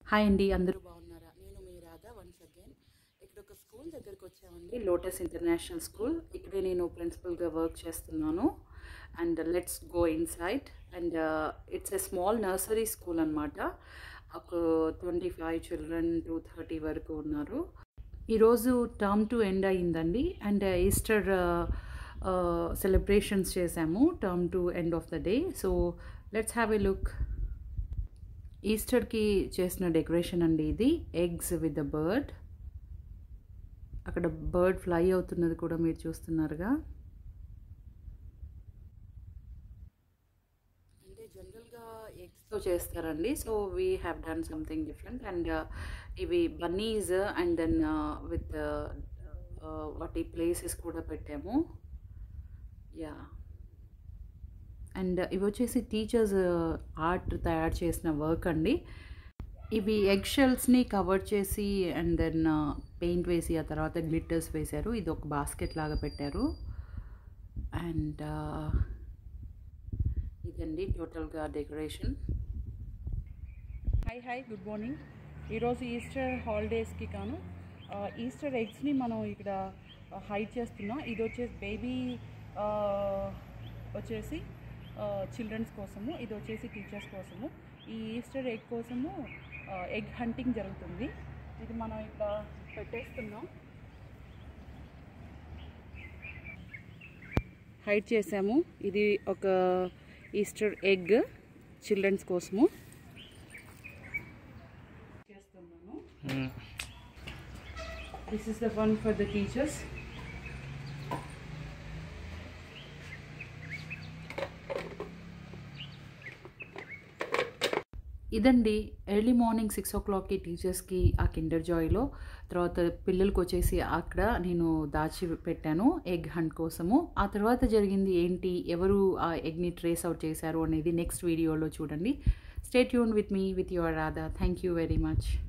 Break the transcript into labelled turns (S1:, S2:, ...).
S1: hi అండి అందరూ బాగున్నారా నేను మీ రాధా వన్స్ అగైన్ ఇక్కడ ఒక స్కూల్ దగ్గరికి వచ్చామండి లోటస్ ఇంటర్నేషనల్ స్కూల్ ఇక్కడే నేను ప్రిన్సిపల్గా వర్క్ చేస్తున్నాను and let's go inside and it's a small nursery school అనమాట ఒక twenty five children to thirty వరకు ఉన్నారు ఈరోజు టర్మ్ టు ఎండ్ అయ్యిందండి అండ్ ఈస్టర్ సెలబ్రేషన్స్ చేసాము term two end of the day so let's have a look ఈస్టర్కి చేసిన decoration అండి ఇది ఎగ్స్ విత్ ద బర్డ్ అక్కడ బర్డ్ ఫ్లై అవుతున్నది కూడా మీరు చూస్తున్నారుగా అంటే జనరల్గా ఎగ్స్తో చేస్తారండి so we have done something different and ఇవి బన్నీస్ అండ్ దెన్ విత్ వాటి ప్లేసెస్ కూడా పెట్టాము యా అండ్ ఇవి వచ్చేసి టీచర్స్ ఆర్ట్ తయారు చేసిన వర్క్ అండి ఇవి ఎగ్ షెల్స్ని కవర్ చేసి అండ్ దెన్ పెయింట్ వేసి ఆ తర్వాత గ్లిట్టర్స్ వేశారు ఇది ఒక బాస్కెట్ లాగా పెట్టారు అండ్ ఇదండి టోటల్గా decoration
S2: hi hi good morning ఈరోజు ఈస్టర్ హాలిడేస్కి కాను ఆ, ఈస్టర్ ఎగ్స్ని మనం ఇక్కడ హైడ్ చేస్తున్నాం ఇది వచ్చేసి బేబీ వచ్చేసి చిల్డ్రన్స్ కోసము ఇది వచ్చేసి టీచర్స్ కోసము ఈ ఈస్టర్ ఎగ్ కోసము ఎగ్ హంటింగ్ జరుగుతుంది ఇది మనం ఇక్కడ పెట్టేస్తున్నాం హైడ్ చేసాము ఇది ఒక ఈస్టర్ ఎగ్ చిల్డ్రన్స్ కోసము చేస్తున్నాను this is the one for the teachers
S1: ఇదండి ఎర్లీ మార్నింగ్ సిక్స్ ఓ క్లాక్కి టీచర్స్కి ఆ కిండర్ జాయ్లో తర్వాత పిల్లలకి వచ్చేసి అక్కడ నేను దాచి పెట్టాను ఎగ్ హంట్ కోసము ఆ తర్వాత జరిగింది ఏంటి ఎవరు ఆ ఎగ్ని ట్రేస్ అవుట్ చేశారు అనేది నెక్స్ట్ వీడియోలో చూడండి stay tune with me with your Radha thank you very much